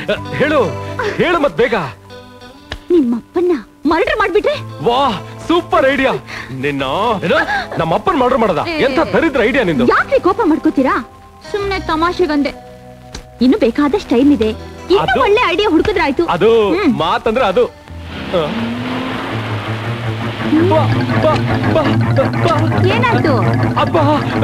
ಹೇಳು ಹೇಳು ಮತ್ ಬೇಗ ನಿಮ್ಮಪ್ಪನ್ನ ಮರ್ಡರ್ ಮಾಡ್ಬಿಟ್ರೆ ವಾ ಸೂಪರ್ ಐಡಿಯಾ ನಿನ್ನ ಏನು? ನಮ್ಮ ಅಪ್ಪನ್ ಮರ್ಡರ್ ಮಾಡದ ಎಂತ ದರಿದ್ರ ಐಡಿಯಾ ನಿಂದು ಯಾಕೆ ಕೋಪ ಮಾಡ್ಕೋತೀರಾ ಸುಮ್ನೆ ತಮಾಷೆಗಂದೆ ಇನ್ನು ಬೇಕಾದ ಸ್ಟೈಲ್ ಇದೆ ಇನ್ನು ಅದು- ಒಳ್ಳೆ ಐಡಿಯಾ ಹುಡುಕಿದ್ರಾಯ್ತು ಅದು ಹ್ಮ್. ಮಾತಂದ್ರೆ ಅದು ಆ. ಬಾ, ಬಾ, ಬಾ, ಬಾ. ಏನಾಯ್ತು ಅಬ್ಬ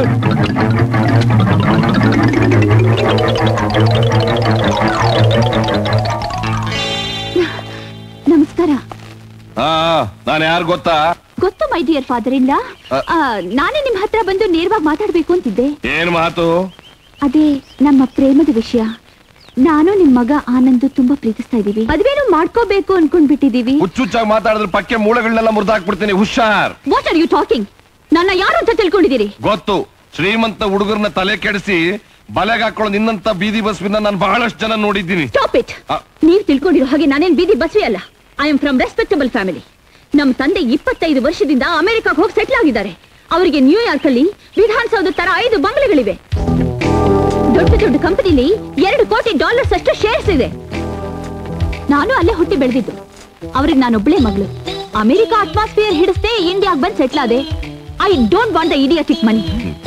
ನಮಸ್ಕಾರ ಹಾ ನಾನು ಯಾರು ಗೊತ್ತಾ ಗೊತ್ತು ಮೈ ಡಿಯರ್ ಫಾದರ್ ಇಲ್ಲ ಅ- ನಾನೇ ನಿಮ್ ಹತ್ರ ಬಂದು ನೇರವಾಗಿ ಮಾತಾಡ್ಬೇಕು ಅಂತಿದ್ದೆ ಏನ್ ಮಾತು ಅದೇ ನಮ್ಮ ಪ್ರೇಮದ ವಿಷಯ ನಾನು ನಿಮ್ ಮಗ ಆನಂದ್ ತುಂಬಾ ಪ್ರೀತಿಸ್ತಾ ಇದೀವಿ ಮದ್ವೆನೂ ಮಾಡ್ಕೋಬೇಕು ಅನ್ಕೊಂಡ್ಬಿಟ್ಟಿದೀವಿ ಹುಚ್ಚುಚ್ಚಾಗಿ ಮಾತಾಡಿದ್ರೆ ಪಕ್ಕೆ ಮೂಳೆಗಳನ್ನೆಲ್ಲ ಮುರಿದಾಕ್ಬಿಡ್ತೀನಿ ಹುಷಾರ್ ವಾಟ್ ಆರ್ ಯು ಟಾಕಿಂಗ್ ನನ್ನ ಯಾರು ಅಂತ ತಿಳ್ಕೊಂಡಿದ್ದೀರಿ ಗೊತ್ತು ಶ್ರೀಮಂತ ಹುಡುಗರನ್ನ ತಲೆ ಕೆಡಿಸಿ ಬಲೆಗೆ ಹಾಕೊಳ್ಳೋ ನಿನ್ನಂತ ಬೀದಿ ಬಸ್ವಿನ ನಾನು ಬಹಳಷ್ಟು ಜನ ನೋಡಿದ್ದೀನಿ ಸ್ಟಾಪ್ ಇಟ್ ಅ. ನೀವ್ ತಿಳ್ಕೊಂಡಿರೋ ಹಾಗೆ ನಾನೇನ್ ಬೀದಿ ಬಸ್ವಿ ಅಲ್ಲ I am from respectable family ನಮ್ ತಂದೆ ಇಪ್ಪತ್ತೈದು ವರ್ಷದಿಂದ ಅಮೆರಿಕಾಗ್ ಹೋಗಿ ಸೆಟ್ಲ್ ಆಗಿದ್ದಾರೆ ಅವರಿಗೆ ನ್ಯೂಯಾರ್ಕ್ ಅಲ್ಲಿ ವಿಧಾನಸೌಧ ತರ ಐದು ಬಂಗ್ಲೆಗಳಿವೆ ದೊಡ್ಡ ದೊಡ್ಡ ಕಂಪನಿಲಿ ಎರಡು ಕೋಟಿ ಡಾಲರ್ಸ್ ಅಷ್ಟು ಶೇರ್ಸ್ ಇದೆ ನಾನು ಅಲ್ಲೇ ಹುಟ್ಟಿ ಬೆಳೆದಿದ್ದು ಅವ್ರಿಗೆ ನಾನೊಬ್ಳೆ ಮಗಳು ಅಮೆರಿಕ ಅಟ್ಮಾಸ್ಫಿಯರ್ ಹಿಡಿಸ್ದೆ ಇಂಡಿಯಾಗ್ ಬಂದ್ ಸೆಟ್ಲ್ ಆದೆ I don't want the idiotic money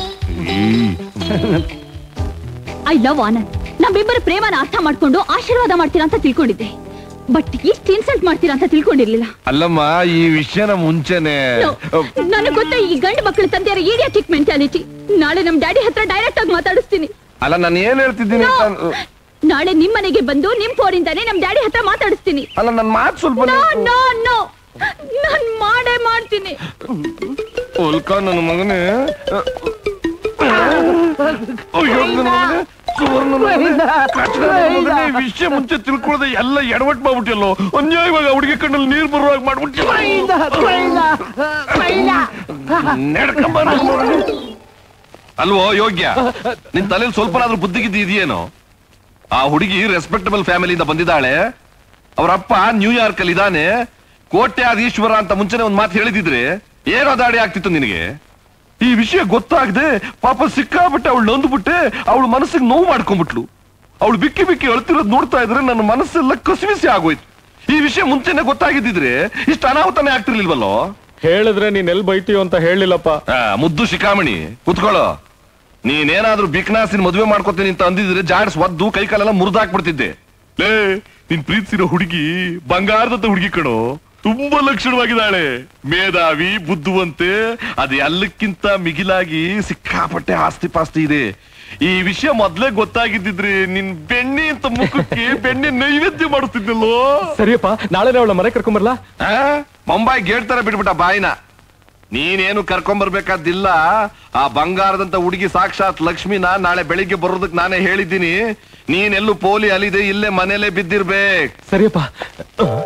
I love Anand ನಮ್ಮಿಬ್ಬರ ಪ್ರೇಮನ ಅರ್ಥ ಮಾಡ್ಕೊಂಡು ಆಶೀರ್ವಾದ ಮಾಡ್ತೀರಾ ಅಂತ ತಿಳ್ಕೊಂಡಿದ್ದೆ ಬಟ್ ಇಷ್ಟು ಇನ್ಸಲ್ಟ್ ಮಾಡ್ತೀರಾ ಅಂತ ತಿಳ್ಕೊಂಡಿರ್ಲಿಲ್ಲ ಅಲ್ಲಮ್ಮ ಈ ವಿಷಯನ ಮುಂಚೆನೆ ನನಗೆ ಗೊತ್ತ ಈ ಗಂಡು ಮಕ್ಕಳು ತಂದೆಯರ ಇಡಿಯಾಟಿಕ್ ಮೆಂಟಾಲಿಟಿ ನಾಳೆ ನಮ್ ಡ್ಯಾಡಿ ಹತ್ರ ಡೈರೆಕ್ಟ್ ಆಗಿ ಮಾತಾಡಿಸ್ತೀನಿ ಅಲ್ಲ ನಾನು ಏನ್ ಹೇಳ್ತಿದ್ದೀನಿ No. ಅಂತ- ನಾಳೆ ನಿಮ್ ಮನೆಗೆ ಬಂದು ನಿಮ್ ಫೋರಿಂದಾನೆ ನಮ್ ಡ್ಯಾಡಿ ಹತ್ರ ಮಾತಾಡಿಸ್ತೀನಿ ಅಲ್ಲ ನನ್ ಮಾತು ಸ್ವಲ್ಪ ನೋ ನೋ ನೋ ನಾನ್ ಮಾಡೇ ಮಾಡ್ತೀನಿ ಉಲ್ಕ ನನ್ನ ಮಗನೇ ಅಯ್ಯೋ, ನನ್ನ ಮಗನೇ, ಸುವರ್ಣ ಮಗನೇ, ಕಚ್ಚಡ ನನ್ನ ಮಗನೇ, ಈ ವಿಷಯ ಮುಂಚೆ ತಿಳ್ಕೊಳ್ಳದೆ ಎಲ್ಲ ಎಡವಟ್ ಮಾಡ್ಬಿಟ್ಟಿಲ್ಲೋ ಅನ್ಯಾಯವಾಗ ಹುಡುಗಿ ಕಣ್ಣಲ್ಲಿ ನೀರ್ ಬರುವಾಗ ಮಾಡ್ಬಿಟ್ಟಿಲ್ಲ ನಡ್ಕೊಂಬ ನನ್ನ ಮಗನೇ. ಅಲ್ವೋ ಯೋಗ್ಯ ನಿನ್ ತಲೆಯಲ್ಲಿ ಸ್ವಲ್ಪನಾದ್ರೂ ಬುದ್ಧಿಗಿದ್ದಿ ಇದೆಯೇನೋ ಆ ಹುಡುಗಿ ರೆಸ್ಪೆಕ್ಟಬಲ್ ಫ್ಯಾಮಿಲಿಯಿಂದ ಬಂದಿದ್ದಾಳೆ ಅವ್ರ ಅಪ್ಪ ನ್ಯೂಯಾರ್ಕ್ ಅಲ್ಲಿ ಇದ್ದಾನೆ ಕೋಟ್ಯಾಧೀಶ್ವರ ಅಂತ ಮುಂಚೆನೆ ಒಂದ್ ಮಾತು ಹೇಳಿದಿದ್ರೆ ಏನೋ ದಾಡಿ ಆಗ್ತಿತ್ತು ನಿನಗೆ ಈ ವಿಷಯ ಗೊತ್ತಾಗದೆ ಪಾಪ ಸಿಕ್ಕಾಬಿಟ್ಟೆ ಅವಳು ನೊಂದ್ಬಿಟ್ಟೆ ಅವಳು ಮನಸ್ಸಿಗೆ ನೋವು ಮಾಡ್ಕೊಂಡ್ಬಿಟ್ಲು ಅವಳು ಬಿಕ್ಕಿ ಬಿಕ್ಕಿ ಅಳ್ತಿರೋದ್ ನೋಡ್ತಾ ಇದ್ರೆ ನನ್ನ ಮನಸ್ಸೆಲ್ಲ ಕಸಿವಿಸಿ ಆಗೋಯ್ತು ಈ ವಿಷಯ ಮುಂಚೆನೆ ಗೊತ್ತಾಗಿದ್ದಿದ್ರೆ ಇಷ್ಟು ಅನಾಹುತನೇ ಆಗ್ತಿರ್ಲಿಲ್ವಲ್ಲೋ ಹೇಳಿದ್ರೆ ನೀನ್ ಎಲ್ ಬೈತೀಯೋ ಅಂತ ಹೇಳಿಲ್ಲಪ್ಪ ಆ, ಮುದ್ದು ಶಿಖಾಮಣಿ ಕುತ್ಕೊಳ್ಳೋ ನೀನೇನಾದ್ರೂ ಬಿಕ್ನಾಸಿನ ಮದುವೆ ಮಾಡ್ಕೊತೀನಿ ಅಂತ ಅಂದಿದ್ರೆ ಜಾಡ್ಸ್ ಒದ್ದು ಕೈ ಕಾಲೆಲ್ಲ ಮುರಿದಾಕ್ಬಿಡ್ತಿದ್ದೆ ಲೇ ನಿನ್ ಪ್ರೀತಿಸಿರೋ ಹುಡುಗಿ ಬಂಗಾರದಂತ ಹುಡುಗಿ ಕಣೋ ತುಂಬಾ ಲಕ್ಷಣವಾಗಿದ್ದಾಳೆ ಮೇಧಾವಿ ಬುದ್ಧುವಂತೆ ಅದು ಎಲ್ಲಕ್ಕಿಂತ ಮಿಗಿಲಾಗಿ ಸಿಕ್ಕಾಪಟ್ಟೆ ಆಸ್ತಿ ಪಾಸ್ತಿ ಇದೆ ಈ ವಿಷಯ ಮೊದ್ಲೇ ಗೊತ್ತಾಗಿದ್ದಿದ್ರೆ ನಿನ್ ಬೆಣ್ಣೆ ಅಂತ ಮುಖಕ್ಕೆ ಬೆಣ್ಣೆ ನೈವೇದ್ಯ ಮಾಡುತ್ತಿದ್ದಲ್ಲೋ ಸರಿಯಪ್ಪ ನಾಳೆ ಅವಳ ಮನೆ ಕರ್ಕೊಂಬರ್ಲಾ ಆ? ಮುಂಬೈ ಗೇಟ್ ತರ ಬಿಟ್ಬಿಟ್ಟ ಬಾಯಿನ ನೀನೇನು ಕರ್ಕೊಂಬರ್ಬೇಕಾದಿಲ್ಲ ಆ ಬಂಗಾರದಂತ ಹುಡುಗಿ ಸಾಕ್ಷಾತ್ ಲಕ್ಷ್ಮಿನ ನಾಳೆ ಬೆಳಿಗ್ಗೆ ಬರೋದಕ್ ನಾನೇ ಹೇಳಿದ್ದೀನಿ ನೀನೆಲ್ಲೂ ಪೋಲಿ ಅಲಿದೆ ಇಲ್ಲೇ ಮನೇಲೆ ಬಿದ್ದಿರ್ಬೇಕ್ ಸರಿಯಪ್ಪ